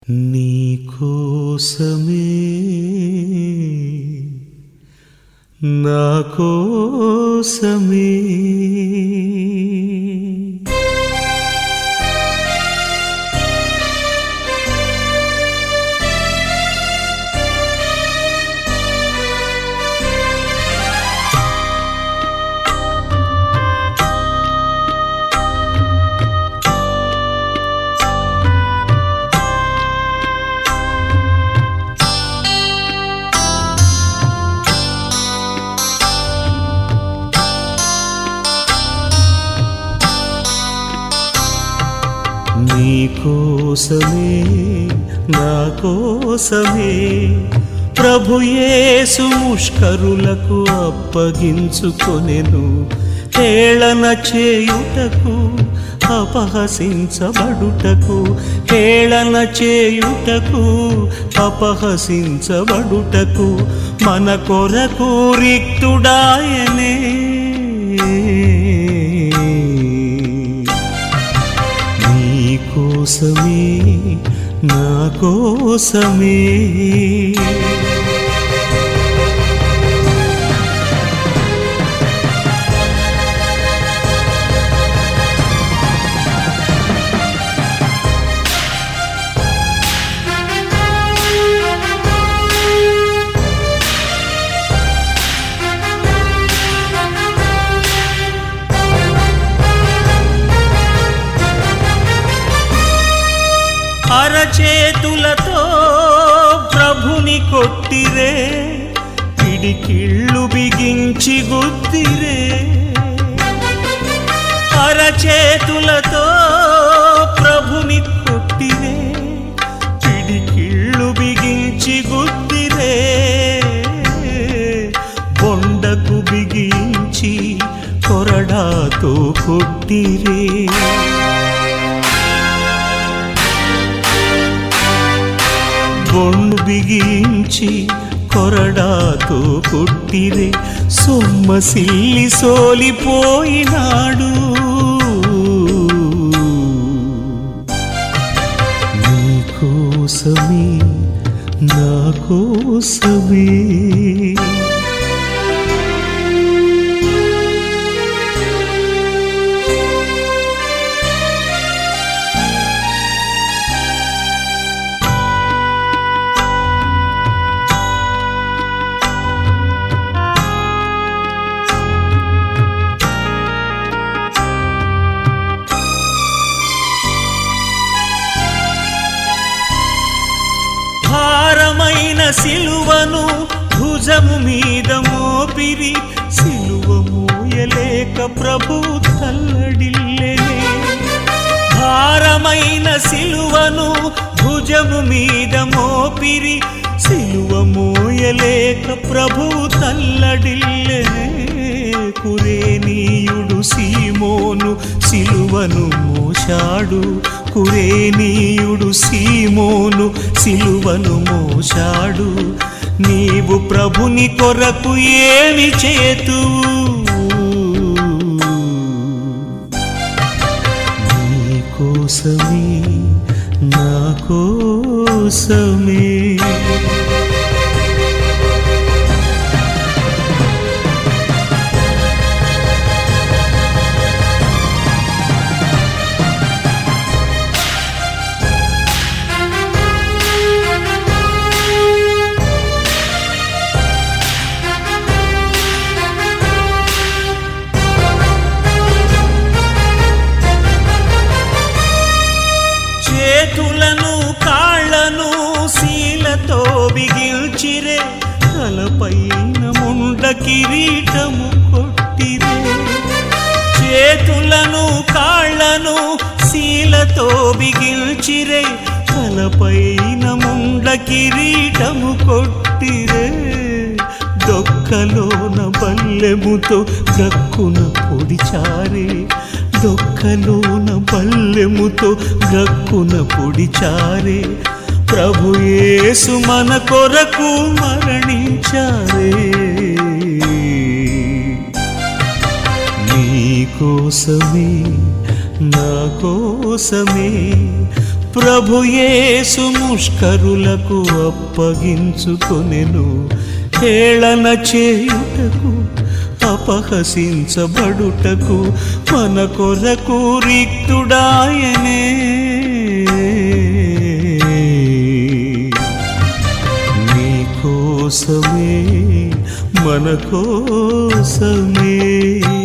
నీ కోసమే నా కోసమే నీ కోసమే నా కోసమే ప్రభుయేసు ముష్కరులకు అప్పగించుకొనెను హేళన చేయుటకు అపహసించబడుటకు హేళన చేయుటకు అపహసించబడుటకు మన కొరకు రిక్తుడాయనే నీ కోసమే నా కోసమే అరచేతులతో ప్రభుని కొట్టిరే పిడికిళ్ళు బిగించి గుద్దిరే అరచేతులతో ప్రభుని కొట్టిరే పిడికిళ్ళు బిగించి గుద్దిరే బొండకు బిగించి కొరడాతో కొట్టిరే బొండు బిగించి కొరడాతో కొట్టిరే సొమ్మసిల్లి సోలిపోయినాడు నీ కోసమే నా కోసమే భారమైన సిలువను భుజము మీద మోపిరి సిలువ మోయలేక ప్రభు తల్లడిల్లెనే భారమైన సిలువను భుజము మీద మోపిరి సిలువ మోయలేక ప్రభు తల్లడిల్లెనే కురేనీయుడు సీమోను సిలువను మోశాడు కురేనీయుడు సీమోను సిలువను మోశాడు నీవు ప్రభుని కొరకు ఏమి చేతు నీ కోసమే నా కోసమే చేతులను కాళ్ళను శీలతో బిగిల్చిరే తలపైన ముండ కిరీటము కొట్టిరే చేతులను కాళ్ళను శీలతో బిగిల్చిరే తలపైన ముండ కిరీటము కొట్టిరే దొక్కలోన బల్లెముతో గక్కున పొడిచారే దొక్కలోన బల్లెముతో గక్కున పొడిచారే ప్రభు యేసు మన కొరకు మరణించారే నీ కోసమే నా కోసమే ప్రభుయేసు ముష్కరులకు అప్పగించుకొనెను హేళన చేయుటకు అపహసించబడుటకు మన కొరకు రిక్తుడాయనే నీ కోసమే మన కోసమే